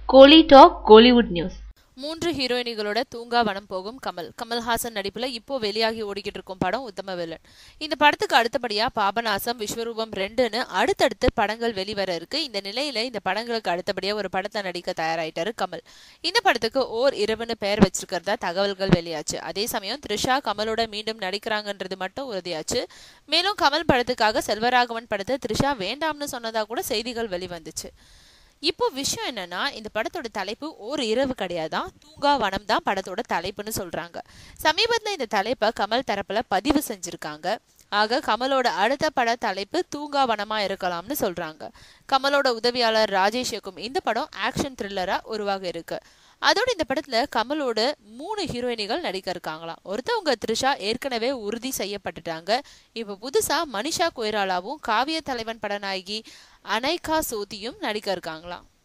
கோலி talk Kollywood news மூன்று ஹீரோயினிகளோட தூங்கா வனம் போகும் கமல் கமல்ஹாசன் நடிப்புல இப்போ வெளியாகி ஓடிக்கிட்டு இருக்கும் படம் உத்தம வில்லன் இந்த படத்துக்கு அடுத்தபடியா பாபநாசம் விஸ்வரூபம் ரெண்டுன்னு அடுத்தடுத்து படங்கள் வெளிவர இருக்கு இந்த நிலையில இந்த படங்களுக்கு அடுத்தபடியா ஒரு படத்தை நடிக்க தயாராயிட்டாரு கமல் இந்த படத்துக்கு ஓர் இரவுன்னு பெயர் வச்சிருக்கிறதா தகவல்கள் வெளியாச்சு அதே சமயம் த்ரிஷா கமலோட மீண்டும் நடிக்கிறாங்கன்றது மட்டும் உறுதியாச்சு மேலும் கமல் படத்துக்காக செல்வராகவன் படத்தை த்ரிஷா வேண்டாம்னு சொன்னதா கூட செய்திகள் வெளிவந்துச்சு இப்போ விஷயம் என்னன்னா இந்த படத்தோட தலைப்பு ஒரு இரவு கிடையாதான் தூங்கா வனம் தான் படத்தோட தலைப்புன்னு சொல்றாங்க சமீபத்துல இந்த தலைப்பை கமல் தரப்புல பதிவு செஞ்சிருக்காங்க ஆக கமலோட அடுத்த பட தலைப்பு தூங்கா வனமா இருக்கலாம்னு சொல்றாங்க கமலோட உதவியாளர் ராஜேஷ் இயக்கும் இந்த படம் ஆக்ஷன் த்ரில்லரா உருவாக இருக்கு அதோட இந்த படத்துல கமலோட மூணு ஹீரோயினிகள் நடிக்க இருக்காங்களாம் ஒருத்தவங்க த்ரிஷா ஏற்கனவே உறுதி செய்யப்பட்டுட்டாங்க இப்ப புதுசா மனிஷா கொய்ராலாவும் காவிய தலைவன் பட நாயகி அனைகா சோதியும் நடிக்க இருக்காங்களாம்